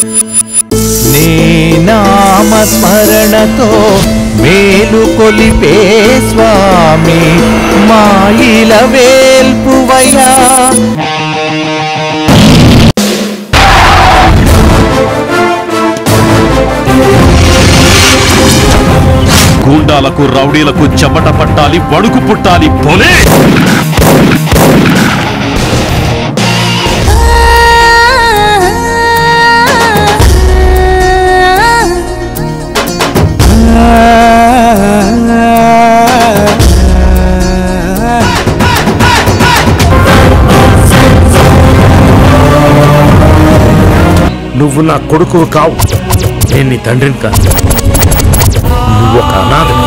నీ నామస్మరణతో మేలు కొలిపే స్వామి మాయిల వేల్పువయ్యా గూండాలకు రౌడీలకు చెమట పట్టాలి వణుకు పుట్టాలి పోలే నువ్వు నా కొడుకు కావు నేను నీ తండ్రిని కాదు నువ్వు ఒక అనాథ